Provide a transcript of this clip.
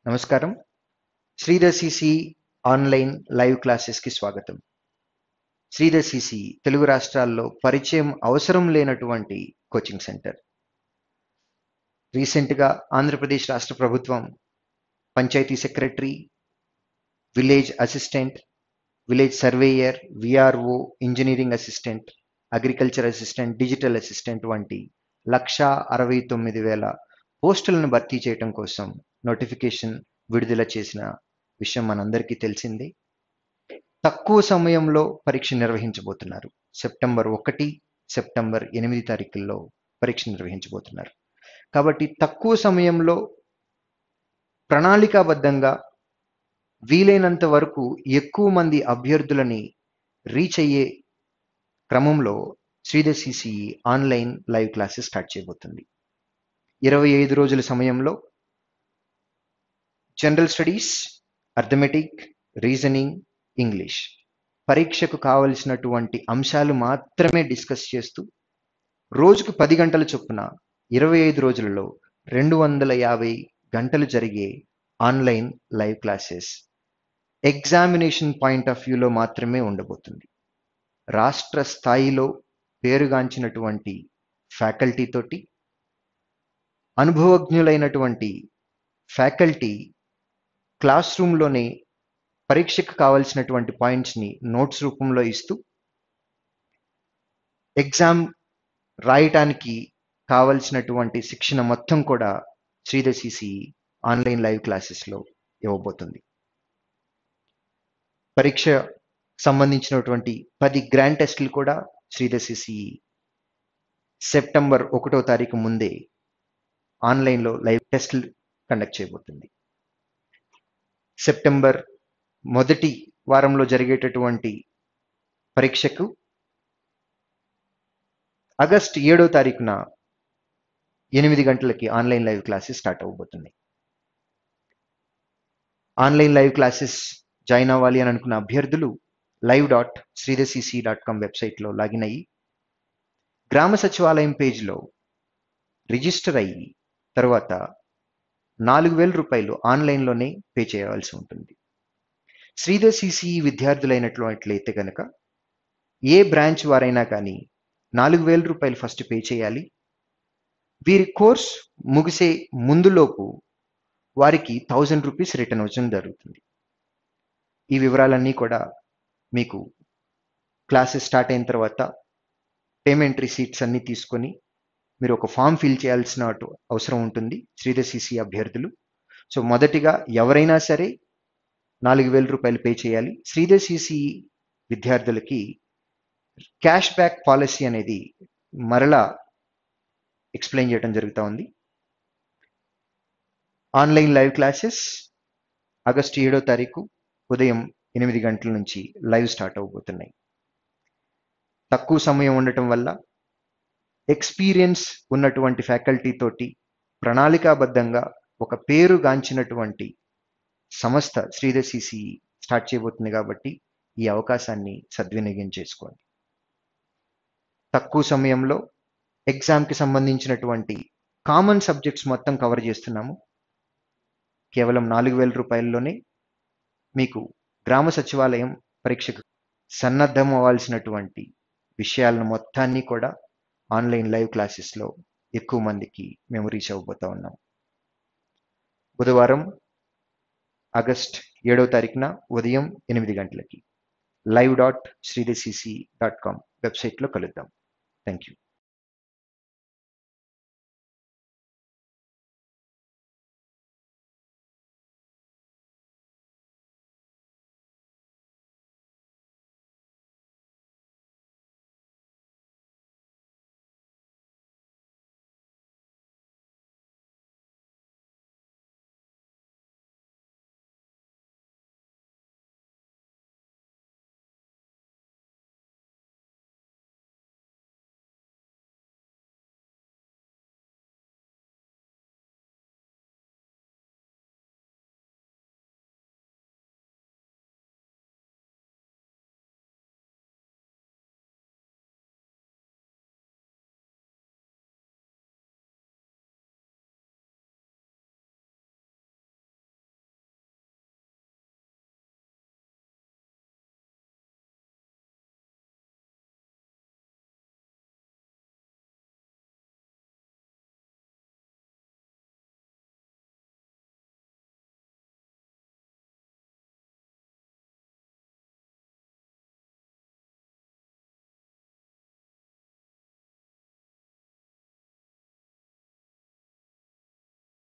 నమస్కారం Sridhar CC online live క్లాసెస్కి స్వాగతం శ్రీధర్ సిసి తెలుగు రాష్ట్రాల్లో పరిచయం అవసరం లేనటువంటి కోచింగ్ సెంటర్ రీసెంట్గా ఆంధ్రప్రదేశ్ రాష్ట్ర ప్రభుత్వం పంచాయతీ secretary village assistant village surveyor VRO engineering assistant agriculture assistant digital assistant వంటి లక్షా అరవై తొమ్మిది వేల పోస్టులను భర్తీ చేయడం కోసం నోటిఫికేషన్ విడుదల చేసిన విషయం మనందరికీ తెలిసిందే తక్కువ సమయంలో పరీక్ష నిర్వహించబోతున్నారు సెప్టెంబర్ ఒకటి సెప్టెంబర్ ఎనిమిది తారీఖుల్లో పరీక్ష నిర్వహించబోతున్నారు కాబట్టి తక్కువ సమయంలో ప్రణాళికాబద్ధంగా వీలైనంత వరకు ఎక్కువ మంది అభ్యర్థులని రీచ్ అయ్యే క్రమంలో Sridhar CCE online live classes start చేయబోతుంది ఇరవై ఐదు రోజుల సమయంలో general studies arithmetic reasoning English పరీక్షకు కావలసినటువంటి అంశాలు మాత్రమే డిస్కస్ చేస్తూ రోజుకు పది గంటల చొప్పున ఇరవై ఐదు రోజులలో రెండు వందల యాభై గంటలు జరిగే online live classes examination point of వ్యూలో మాత్రమే ఉండబోతుంది రాష్ట్ర స్థాయిలో పేరుగాంచినటువంటి ఫ్యాకల్టీ తోటి అనుభవజ్ఞులైనటువంటి ఫ్యాకల్టీ క్లాస్ రూమ్లోనే పరీక్షకు కావాల్సినటువంటి పాయింట్స్ని నోట్స్ రూపంలో ఇస్తూ ఎగ్జామ్ రాయటానికి కావలసినటువంటి శిక్షణ మొత్తం కూడా శ్రీధర్ సిసి ఆన్లైన్ లైవ్ క్లాసెస్లో ఇవ్వబోతుంది పరీక్ష సంబంధించినటువంటి పది గ్రాండ్ టెస్టులు కూడా శ్రీధర్ సిసి సెప్టెంబర్ ఒకటో తారీఖు ముందే ఆన్లైన్లో లైవ్ టెస్టులు కండక్ట్ చేయబోతుంది సెప్టెంబర్ మొదటి వారంలో జరిగేటటువంటి పరీక్షకు ఆగస్ట్ ఏడో తారీఖున ఎనిమిది గంటలకి ఆన్లైన్ లైవ్ క్లాసెస్ స్టార్ట్ అవ్వబోతున్నాయి ఆన్లైన్ లైవ్ క్లాసెస్ జాయిన్ అవ్వాలి అని అనుకున్న అభ్యర్థులు live dot Sridhar CC dot com వెబ్సైట్లో లాగిన్ అయ్యి గ్రామ సచివాలయం పేజ్లో రిజిస్టర్ అయ్యి తర్వాత నాలుగు వేల రూపాయలు ఆన్లైన్లోనే పే చేయవలసి ఉంటుంది శ్రీధర్ సిసిఈ విద్యార్థులైనట్లయితే కనుక ఏ బ్రాంచ్ వారైనా కానీ నాలుగు వేల రూపాయలు ఫస్ట్ పే చేయాలి వీరి కోర్స్ ముగిసే ముందులోపు వారికి థౌజండ్ రూపీస్ రిటర్న్ వచ్చడం జరుగుతుంది ఈ వివరాలన్నీ కూడా మీకు క్లాసెస్ స్టార్ట్ అయిన తర్వాత పేమెంట్ రిసీట్స్ అన్నీ తీసుకొని మీరు ఒక ఫామ్ ఫిల్ చేయాల్సిన అవసరం ఉంటుంది శ్రీధర్ సిసి అభ్యర్థులు సో మొదటిగా ఎవరైనా సరే నాలుగు వేల రూపాయలు పే చేయాలి శ్రీధర్ సిసి విద్యార్థులకి క్యాష్ బ్యాక్ పాలసీ అనేది మరలా ఎక్స్ప్లెయిన్ చేయడం జరుగుతూ ఉంది ఆన్లైన్ లైవ్ క్లాసెస్ ఆగస్టు ఏడో తారీఖు ఉదయం ఎనిమిది గంటల నుంచి లైవ్ స్టార్ట్ అవబోతున్నాయి తక్కువ సమయం ఉండటం వల్ల ఎక్స్పీరియన్స్ ఉన్నటువంటి ఫ్యాకల్టీ తోటి ప్రణాళికాబద్ధంగా ఒక పేరుగాంచినటువంటి సంస్థ శ్రీధర్ సిసి స్టార్ట్ చేయబోతుంది కాబట్టి ఈ అవకాశాన్ని సద్వినియోగం చేసుకోండి తక్కువ సమయంలో ఎగ్జామ్కి సంబంధించినటువంటి కామన్ సబ్జెక్ట్స్ మొత్తం కవర్ చేస్తున్నాము కేవలం నాలుగు వేల రూపాయల్లోనే మీకు గ్రామ సచివాలయం పరీక్షకు సన్నద్ధం అవ్వాల్సినటువంటి విషయాలను మొత్తాన్ని కూడా ఆన్లైన్ లైవ్ క్లాసెస్లో ఎక్కువ మందికి మేము రీచ్ అవ్వబోతా ఉన్నాం బుధవారం ఆగస్ట్ ఏడవ తారీఖున ఉదయం ఎనిమిది గంటలకి లైవ్ డాట్ శ్రీదేశీసీ డాట్ కామ్ వెబ్సైట్లో కలుద్దాం థ్యాంక్ యూ